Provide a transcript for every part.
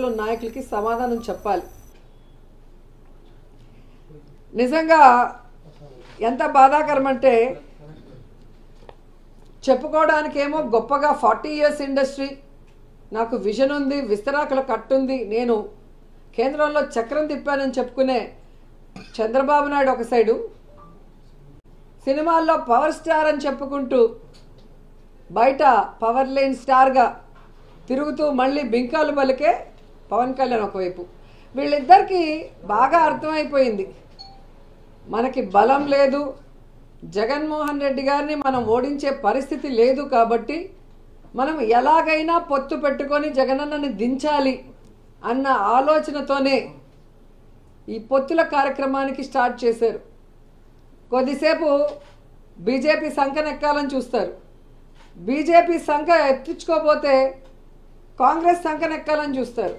పెద్దలు నాయకులకి సమాధానం చెప్పాలి నిజంగా ఎంత బాధాకరం అంటే చెప్పుకోవడానికేమో గొప్పగా ఫార్టీ ఇయర్స్ ఇండస్ట్రీ నాకు విజన్ ఉంది విస్తరాకుల కట్టుంది నేను కేంద్రంలో చక్రం తిప్పానని చెప్పుకునే చంద్రబాబు నాయుడు ఒక సైడు సినిమాల్లో పవర్ స్టార్ అని చెప్పుకుంటూ బయట పవర్ లేని స్టార్గా తిరుగుతూ మళ్ళీ బింకాలు పలికే పవన్ కళ్యాణ్ ఒకవైపు వీళ్ళిద్దరికీ బాగా అర్థమైపోయింది మనకి బలం లేదు జగన్మోహన్ రెడ్డి గారిని మనం ఓడించే పరిస్థితి లేదు కాబట్టి మనం ఎలాగైనా పొత్తు పెట్టుకొని జగనన్నని దించాలి అన్న ఆలోచనతోనే ఈ పొత్తుల కార్యక్రమానికి స్టార్ట్ చేశారు కొద్దిసేపు బీజేపీ సంఖనెక్కాలని చూస్తారు బీజేపీ సంఖ ఎత్తించుకోపోతే కాంగ్రెస్ సంఖనెక్కాలని చూస్తారు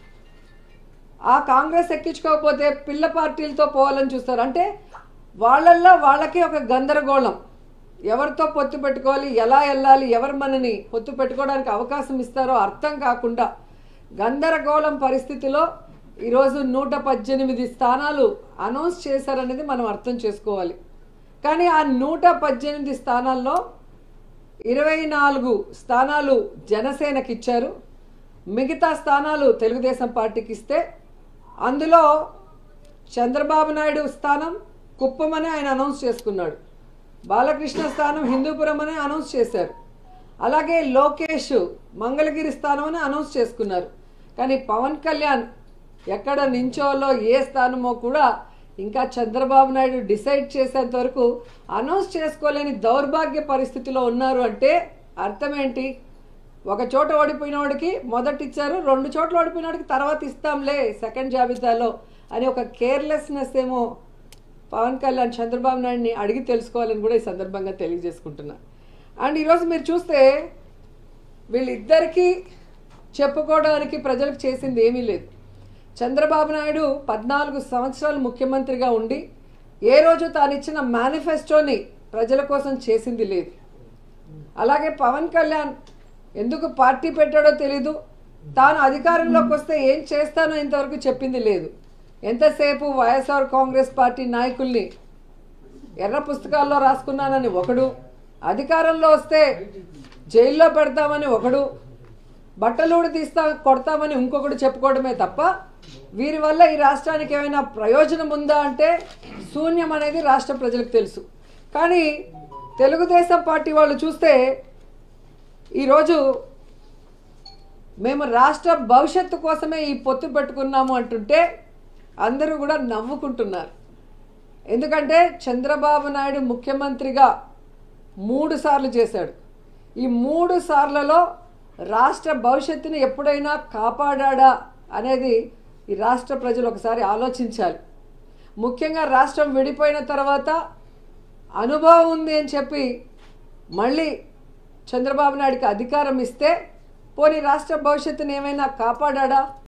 ఆ కాంగ్రెస్ ఎక్కించుకోకపోతే పిల్ల పార్టీలతో పోవాలని చూస్తారు అంటే వాళ్ళల్లో వాళ్ళకి ఒక గందరగోళం ఎవరితో పొత్తు పెట్టుకోవాలి ఎలా వెళ్ళాలి ఎవరు మనని పొత్తు పెట్టుకోవడానికి అవకాశం ఇస్తారో అర్థం కాకుండా గందరగోళం పరిస్థితిలో ఈరోజు నూట పద్దెనిమిది స్థానాలు అనౌన్స్ చేశారనేది మనం అర్థం చేసుకోవాలి కానీ ఆ నూట పద్దెనిమిది స్థానాల్లో ఇరవై నాలుగు స్థానాలు జనసేనకి ఇచ్చారు మిగతా స్థానాలు తెలుగుదేశం పార్టీకి ఇస్తే అందులో చంద్రబాబు నాయుడు స్థానం కుప్పమని ఆయన అనౌన్స్ చేసుకున్నాడు బాలకృష్ణ స్థానం హిందూపురం అని అనౌన్స్ చేశారు అలాగే లోకేష్ మంగళగిరి స్థానం అని అనౌన్స్ చేసుకున్నారు కానీ పవన్ కళ్యాణ్ ఎక్కడ నించోలో ఏ స్థానమో కూడా ఇంకా చంద్రబాబు నాయుడు డిసైడ్ చేసేంత వరకు అనౌన్స్ చేసుకోలేని దౌర్భాగ్య పరిస్థితిలో ఉన్నారు అంటే అర్థం ఏంటి ఒక చోట ఓడిపోయిన వాడికి మొదట ఇచ్చారు రెండు చోట్ల ఓడిపోయిన వాడికి తర్వాత ఇస్తాంలే సెకండ్ జాబితాలో అని ఒక కేర్లెస్నెస్ ఏమో పవన్ కళ్యాణ్ చంద్రబాబు నాయుడిని అడిగి తెలుసుకోవాలని కూడా ఈ సందర్భంగా తెలియజేసుకుంటున్నా అండ్ ఈరోజు మీరు చూస్తే వీళ్ళిద్దరికీ చెప్పుకోవడానికి ప్రజలకు చేసింది ఏమీ లేదు చంద్రబాబు నాయుడు పద్నాలుగు సంవత్సరాలు ముఖ్యమంత్రిగా ఉండి ఏ రోజు తాను ఇచ్చిన మేనిఫెస్టోని ప్రజల కోసం చేసింది లేదు అలాగే పవన్ కళ్యాణ్ ఎందుకు పార్టీ పెట్టాడో తెలీదు తాను అధికారంలోకి వస్తే ఏం చేస్తానో ఇంతవరకు చెప్పింది లేదు ఎంతసేపు వైఎస్ఆర్ కాంగ్రెస్ పార్టీ నాయకుల్ని ఎర్ర పుస్తకాల్లో రాసుకున్నానని ఒకడు అధికారంలో వస్తే జైల్లో పెడతామని ఒకడు బట్టలూడి తీస్తా కొడతామని ఇంకొకడు చెప్పుకోవడమే తప్ప వీరి వల్ల ఈ రాష్ట్రానికి ఏమైనా ప్రయోజనం ఉందా అంటే శూన్యం అనేది రాష్ట్ర ప్రజలకు తెలుసు కానీ తెలుగుదేశం పార్టీ వాళ్ళు చూస్తే ఈరోజు మేము రాష్ట్ర భవిష్యత్తు కోసమే ఈ పొత్తు పెట్టుకున్నాము అంటుంటే అందరూ కూడా నవ్వుకుంటున్నారు ఎందుకంటే చంద్రబాబు నాయుడు ముఖ్యమంత్రిగా మూడు సార్లు చేశాడు ఈ మూడు సార్లలో రాష్ట్ర భవిష్యత్తుని ఎప్పుడైనా కాపాడా అనేది ఈ రాష్ట్ర ప్రజలు ఒకసారి ఆలోచించాలి ముఖ్యంగా రాష్ట్రం విడిపోయిన తర్వాత అనుభవం ఉంది అని చెప్పి మళ్ళీ చంద్రబాబు నాయుడికి అధికారం ఇస్తే పోనీ రాష్ట్ర భవిష్యత్తుని ఏమైనా కాపాడా